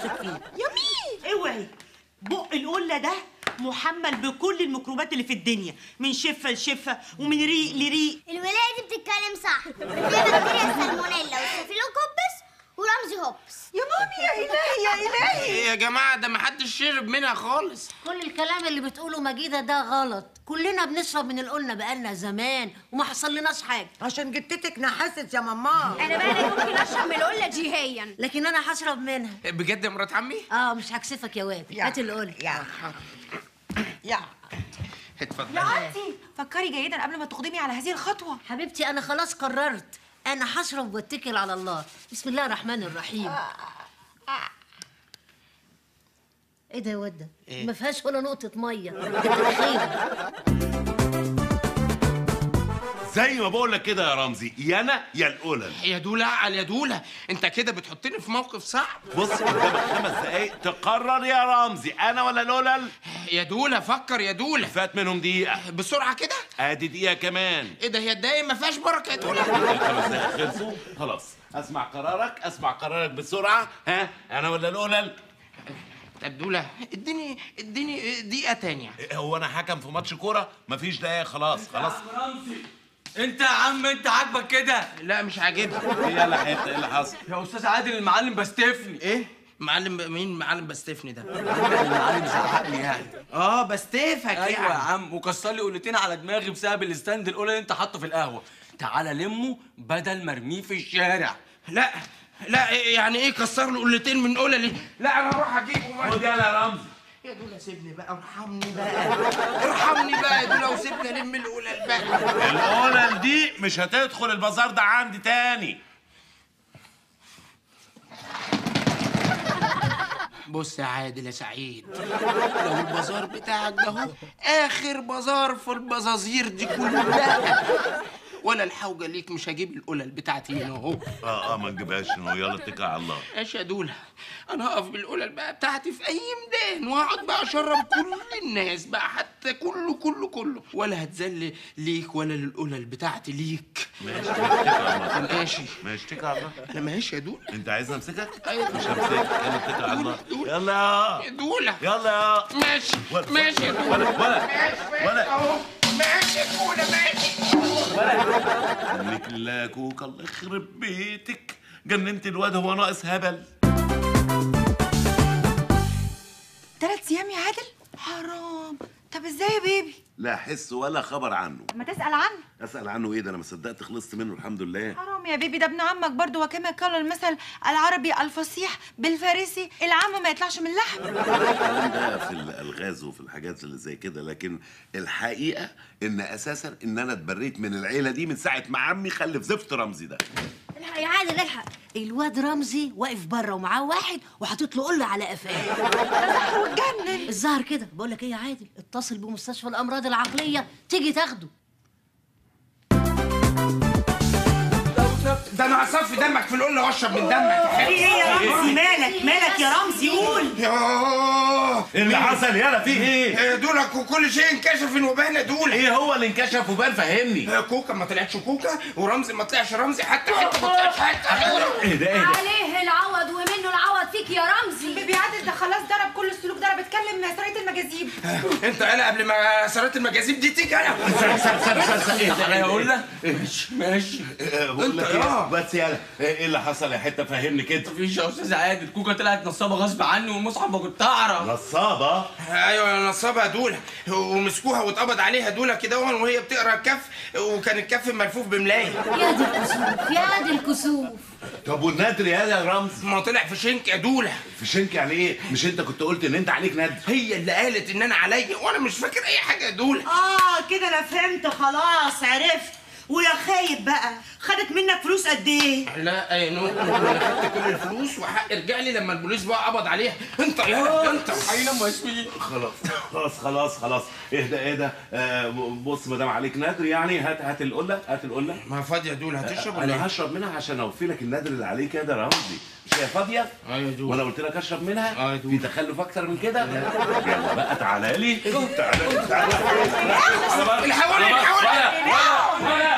نفسك فيه يمين اوعي بق القله ده محمل بكل الميكروبات اللي في الدنيا من شفه لشفه ومن ريق لريق الولاية دي بتتكلم صح فيها بكتيريا السالمونيلا والستافيلوكوبس ورمزي هوبس يا مامي يا إلهي يا إلهي يا جماعه ده محدش شرب منها خالص كل الكلام اللي بتقوله مجيدة ده غلط كلنا بنشرب من القلنا بقالنا زمان وما حصلناش حاجة عشان جدتك نحست يا ماما انا بقى أنا ممكن اشرب من القله دي هيا لكن انا هشرب منها بجد يا مرات عمي اه مش هكسفك يا واد يا- هات القلة يا يا اتفضل انتي فكري جيدا قبل ما تقدمي على هذه الخطوه حبيبتي انا خلاص قررت انا هشرب واتكل على الله بسم الله الرحمن الرحيم ايه ده يا واد ده إيه؟ ما فيهاش ولا نقطة مية كتر خيرك زي ما بقول لك كده يا رمزي يا انا يا القلل يا دولا على يا دولا انت كده بتحطني في موقف صعب بص قدامك خمس دقايق تقرر يا رمزي انا ولا القلل يا دولا فكر يا دولا فات منهم دقيقه بسرعه كده ادي دقيقه كمان ايه ده هي الدقايق ما فيهاش بركه يا دولا الخمس دقايق خلصوا خلاص اسمع قرارك اسمع قرارك بسرعه ها انا ولا القلل طب دولا اديني اديني دقيقه تانية إيه، هو انا حكم في ماتش كوره مفيش دقايق خلاص خلاص رمزي انت يا عم انت عاجبك كده لا مش عاجبني ايه يلا حته ايه اللي حصل يا استاذ عادل المعلم بستفني ايه معلم مين معلم بستفني ده المعلم زعقني يعني اه بستفك ايوه يا يعني عم وكسر لي قلتين على دماغي بسبب الستاند الاولى اللي انت حاطه في القهوه تعالى لمه بدل ما ارميه في الشارع لا لا يعني ايه كسر له قلتين من قللي لا انا هروح اجيبه خد بقى. يلا يا رمزي يا دولا سيبني بقى ارحمني بقى ارحمني بقى يا دولا وسيبني الم القلل بقى القلل دي مش هتدخل البازار ده عندي تاني بص يا عادل يا سعيد لو البازار بتاعك ده هو اخر بازار في البزازير دي كلها ولا الحوجه ليك مش هجيب القلل بتاعتي هنا اهو اه اه ما نجيبهاش إنه يلا اتكل على الله ايش يا دولا انا هقف بالقلل بقى بتاعتي في اي ميدان واقعد بقى اشرب كل الناس بقى حتى كله كله كله ولا هتذل ليك ولا للقلل بتاعتي ليك ماشي اتكل على الله ماشي ماشي اتكل على الله انا ماشي يا دولا انت عايزني امسكك؟ أيوة. مش همسكك يلا اتكل على الله دول. يلا يا دولا يلا يا ماشي ولا- ماشي يا دولا ولا ولا ماشي ولا. اهو ماشي يا دولا ماشي منك لله كوكا الله يخرب بيتك جننت الواد هو ناقص هبل ثلاث ايام يا عادل حرام طب ازاي يا بيبي لا حس ولا خبر عنه ما تسال عنه اسال عنه ايه ده انا ما صدقت خلصت منه الحمد لله حرام يا بيبي ده ابن عمك برضه وكما قال المثل العربي الفصيح بالفارسي العم ما يطلعش من لحم الكلام ده في الالغاز وفي الحاجات اللي زي كده لكن الحقيقه ان اساسا ان انا اتبريت من العيله دي من ساعه ما عمي خلف زفت رمزي ده الحق يا عادل الحق الواد رمزي واقف بره ومعاه واحد وحاطط له قله على قفاه واتجنن الظاهر كده بقول لك ايه يا عادل اتصل بمستشفى الامراض العقليه تيجي تاخده ده انا هصفي دمك في القله واشرب من دمك يا في حبيبي ايه يا رمزي مالك مالك يا رمزي قول ياه ايه اللي حصل يلا فيه ايه دولك وكل شيء انكشف وبانا دول ايه هو اللي انكشف وبان فهمني كوكا ما طلعتش كوكا ورمزي ما طلعش رمزي حتى حتى ما طلعش حتى ايه ده ايه ده عليه العوض ومنه العوض فيك يا رمزي بيبي عادل ده خلاص ضرب كل السلوك ضرب اتكلم سرقه المجاذيب انت انا قبل ما سرقت المجاذيب دي تيجي انا سر سر سر سر سر ايه ده تعالى ايه يا ده؟ قله ماشي ماشي آه، بقول لك انت ايه اه. بس يلا ايه اللي حصل يا حته فهمني كده مفيش يا استاذ عادل كوكا طلعت نصابه غصب عني والمصحف ما كنت اعرف نصابه ايوه يا نصابها دوله ومسكوها واتقبض عليها دوله كده وهي بتقرا الكف وكان الكف ملفوف بملايه يا دي الكسوف يا دي الكسوف طب والندر يا يا رمز ما طلع في شنك يا دوله في شنك يعني ايه مش انت كنت قلت ان انت عليك ندر هي اللي قالت ان انا عليا وانا مش فاكر اي حاجه يا دوله اه كده انا فهمت خلاص عرفت ويا خايب بقى خدت منك فلوس قد ايه لا يا نو انا خدت كل الفلوس وحق رجع لي لما البوليس بقى قبض عليها انت يا انت حينا ما اسمي خلاص خلاص خلاص خلاص اهدى اهدى آه بص ما دام عليك ندر يعني هات هات القله هات القله ما فاضيه دول هتشرب ولا انا ايه؟ هشرب منها عشان اوفي لك الندر اللي عليك يا ده رمزي مش هي فاضيه ايوه دول وانا قلت لك اشرب منها اه يا في دول. تخلف اكتر من كده يلا بقى تعالى لي تعالى تعالى الحوالي الحوالي ولا ولا